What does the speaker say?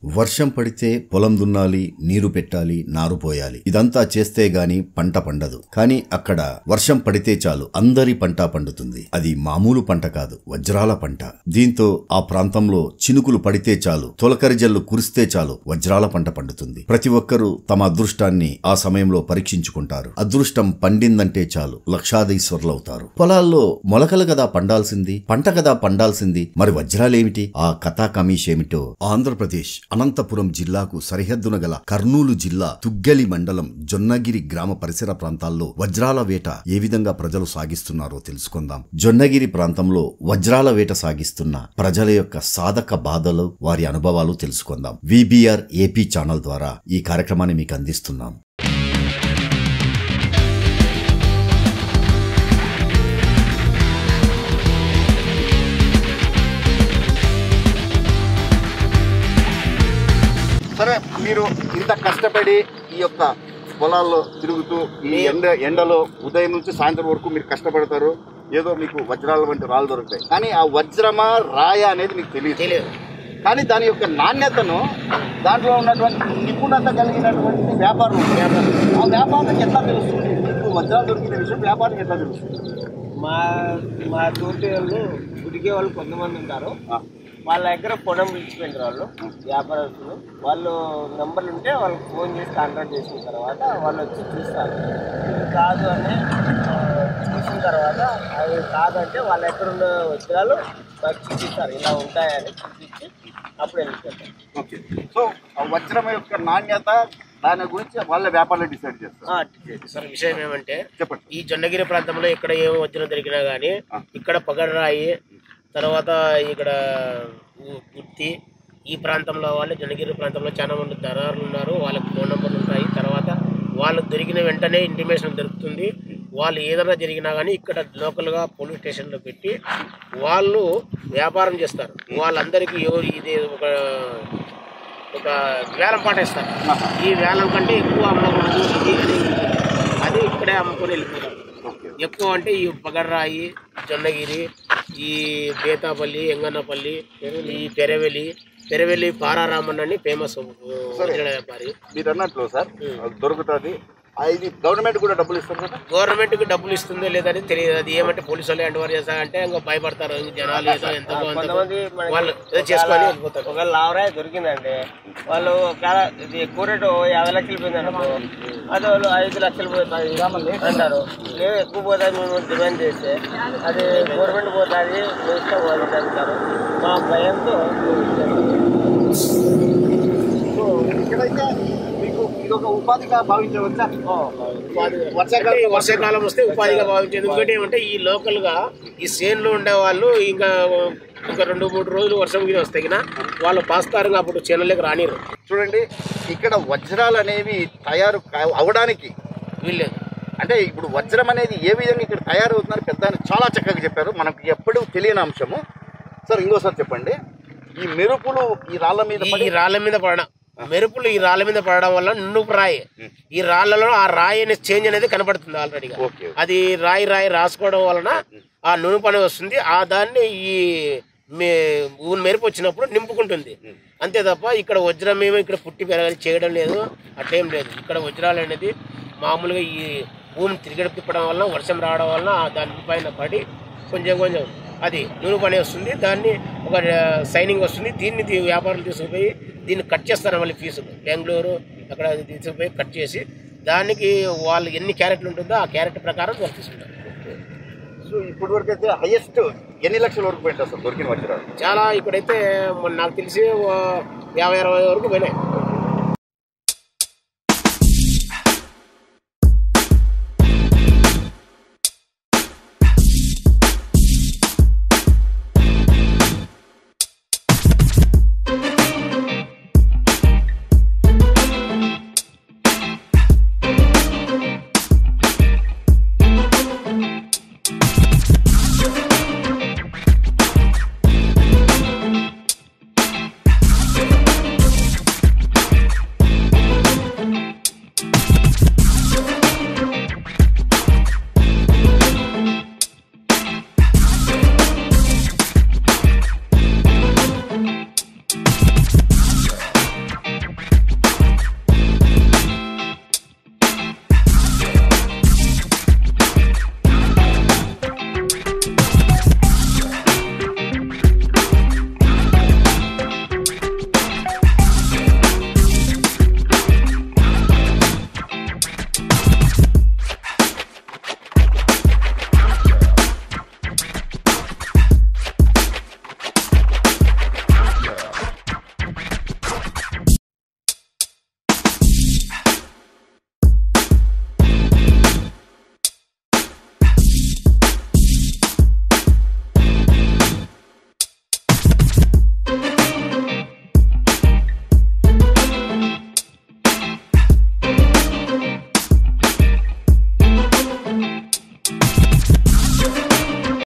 వర్షం పడితే పొలం దున్నాలి నీరు పెట్టాలి నారు పోయాలి ఇదంతా చేస్తే గాని పంట పండదు కానీ అక్కడ వర్షం పడితే చాలు అందరి పంట పండుతుంది అది మామూలు పంట కాదు వజ్రాల పంట దీంతో ఆ ప్రాంతంలో చినుకులు పడితే చాలు తొలకరి జల్లు కురిస్తే చాలు వజ్రాల పంట పండుతుంది ప్రతి ఒక్కరూ తమ అదృష్టాన్ని ఆ సమయంలో పరీక్షించుకుంటారు అదృష్టం పండిందంటే చాలు లక్షాధీశ్వరులవుతారు పొలాల్లో మొలకలు కదా పండాల్సింది పంట కదా పండాల్సింది మరి వజ్రాలేమిటి ఆ కథా కమీష్ ఏమిటో ఆంధ్రప్రదేశ్ అనంతపురం జిల్లాకు సరిహద్దున గల కర్నూలు జిల్లా తుగ్గలి మండలం జొన్నగిరి గ్రామ పరిసర ప్రాంతాల్లో వజ్రాల వేట ఏ విధంగా ప్రజలు సాగిస్తున్నారో తెలుసుకుందాం జొన్నగిరి ప్రాంతంలో వజ్రాల వేట సాగిస్తున్న ప్రజల యొక్క సాధక బాధలు వారి అనుభవాలు తెలుసుకుందాం విబిఆర్ ఏపీ ఛానల్ ద్వారా ఈ కార్యక్రమాన్ని మీకు అందిస్తున్నాం సరే మీరు ఇంత కష్టపడి ఈ యొక్క పొలాల్లో తిరుగుతూ ఈ ఎండ ఎండలో ఉదయం నుంచి సాయంత్రం వరకు మీరు కష్టపడతారు ఏదో మీకు వజ్రాల వంటి రాళ్ళు దొరుకుతాయి కానీ ఆ వజ్రమా రాయ అనేది మీకు తెలియదు తెలియదు కానీ దాని యొక్క నాణ్యతను దాంట్లో ఉన్నటువంటి నిపుణత కలిగినటువంటి వ్యాపారం ఉంది. ఆ వ్యాపారానికి ఎట్లా తెలుస్తుంది మీకు వజ్రాలు దొరికిన విషయం వ్యాపారానికి ఎట్లా తెలుస్తుంది మా మా తోటి వాళ్ళు ఉడికే వాళ్ళు కొంతమంది ఉంటారు ఆ, వాళ్ళ దగ్గర పొలం పిలిచిపోయినారు వాళ్ళు వ్యాపారస్తులు వాళ్ళు నెంబర్లు ఉంటే వాళ్ళకి ఫోన్ చేసి కాంటాక్ట్ చేసిన తర్వాత వాళ్ళు వచ్చి చూస్తారు ఇది కాదు అని ఆ, చూసిన తర్వాత అది కాదంటే వాళ్ళ దగ్గర ఉన్న వజ్రాలు మాకు చూపిస్తారు ఇలా ఉంటాయని చూపించి అప్పుడు వెళ్ళిపోతారు ఓకే సో ఆ వజ్రం యొక్క నాణ్యత దాని గురించి వాళ్ళ వ్యాపారాలు డిసైడ్ చేస్తారు సార్ విషయం ఏమంటే చెప్పండి ఈ జొన్నగిరి ప్రాంతంలో ఇక్కడ ఏం వజ్రం దొరికినా కానీ ఇక్కడ పగడరాయి తర్వాత ఇక్కడ గు- గుత్తి ఈ ప్రాంతంలో వాళ్ళు జొన్నగిరి ప్రాంతంలో చాలా మంది దళారులు ఉన్నారు వాళ్ళకి ఫోన్ నెంబర్లు ఉంటాయి తర్వాత వాళ్ళకు దొరికిన వెంటనే ఇంటిమేషన్ దొరుకుతుంది వాళ్ళు ఏదైనా జరిగినా కానీ ఇక్కడ లోకల్గా పోలీస్ స్టేషన్లో పెట్టి వాళ్ళు వ్యాపారం చేస్తారు వాళ్ళందరికీ ఎవరు ఇది ఒక ఒక వేలం పాటేస్తారు ఈ వేలం కంటే ఎక్కువ అమ్మకూడదు ఇది అని అది ఇక్కడే అమ్ముకొని వెళ్ళిపోతారు ఓకే ఎక్కువ అంటే ఈ పగడ్రాయి జొన్నగిరి ఈ బేతాపల్లి ఎంగన్నపల్లి ఈ పెరవెలి పెరవెల్లి పారారామన్ అని ఫేమస్ వజ్రాల వ్యాపారి మీరు అన్నట్లు సార్ అది దొరుకుతుంది ఆ, ఇది గవర్నమెంట్ కూడా డబ్బులు ఇస్తారు కదా గవర్నమెంట్ కి డబ్బులు ఇస్తుందో లేదని తెలియదు అది ఏమంటే పోలీసు వాళ్ళు ఎండవారు చేస్తారంటే ఇంకా భయపడతారు ఇంక జనాలు ఏదో ఎంతో కొంత కొంతమంది మనకి వాళ్ళు ఏదో చేసుకొని వెళ్ళిపోతారు ఒక లావరాయ దొరికిందంటే వాళ్ళు ఒకవేళ ఇది ఎక్కువ రేటు యాభై లక్షలు పోయింది అనుకో అది వాళ్ళు ఐదు లక్షలు పోతుంది అంటారు లేదు ఎక్కువ పోతుంది మేము డిమాండ్ చేస్తే అది గవర్నమెంట్ పోతుంది వేస్తే పోతుంది అంటారు మా భయంతో సో ఇక్కడైతే మీకు ఇది ఒక ఉపాధిగా భావించవచ్చా అంటే ఈ వర్షాకాలం వస్తే ఉపాధిగా భావించేది ఇంకోటి ఏమంటే ఈ లోకల్ గా ఈ సేన్లో ఉండే వాళ్ళు ఇంకా ఇంకా రెండు మూడు రోజులు వర్షం గిరి వస్తే గిన వాళ్ళు పాస్తారు అప్పుడు చేనులకు రానిరు చూడండి ఇక్కడ వజ్రాలు అనేవి తయారు కా- అవడానికి వీళ్ళేది అంటే ఇప్పుడు వజ్రం అనేది ఏ విధంగా ఇక్కడ తయారవుతున్నారు పెద్ద ఆయన చాలా చక్కగా చెప్పారు మనకు ఎప్పుడూ తెలియని అంశము సార్ ఇంకోసారి చెప్పండి ఈ మెరుపులు ఈ రాళ్ళ మీద ఈ పడి రాళ్ళ మీద పడడం మెరుపులు ఈ రాళ్ళ మీద పడడం వల్ల నునుపు రాయి ఈ రాళ్ళలో ఆ రాయి అనే చేంజ్ అనేది కనబడుతుంది ఆల్రెడీగా ఓకే అది రాయి రాయి రాసుకోవడం వలన ఆ నునుపు అనేది వస్తుంది ఆ దాన్ని ఈ మే- ఊ- మెరుపు వచ్చినప్పుడు నింపుకుంటుంది అంతే తప్ప ఇక్కడ వజ్రం ఏమో ఇక్కడ పుట్టి పెరగాలి చేయడం లేదు అట్లేం లేదు ఇక్కడ వజ్రాలు అనేది మామూలుగా ఈ భూమి తిరిగడ తిప్పడం వలన వర్షం రావడం వలన ఆ దాని పైన పడి కొంచెం కొంచెం అది నునుపు అనేది వస్తుంది దాన్ని ఒక సైనింగ్ వస్తుంది దీన్ని తీ- వ్యాపారం తీసుకుపోయి దీన్ని కట్ చేస్తారు మళ్ళీ ఫీజు బెంగళూరు అక్కడ తీసుకుపోయి కట్ చేసి దానికి వాళ్ళు ఎన్ని క్యారెట్లు ఉంటుందో ఆ క్యారెట్ ప్రకారం వాళ్ళు తీసుకుంటారు సో ఇప్పటి వరకు అయితే హైయెస్ట్ ఎన్ని లక్షల వరకు పోయింది సార్ దొరికిన వజ్రాలు చాలా ఇక్కడైతే మొన్న నాకు తెలిసి ఓ యాభై అరవై వరకు పోయినాయి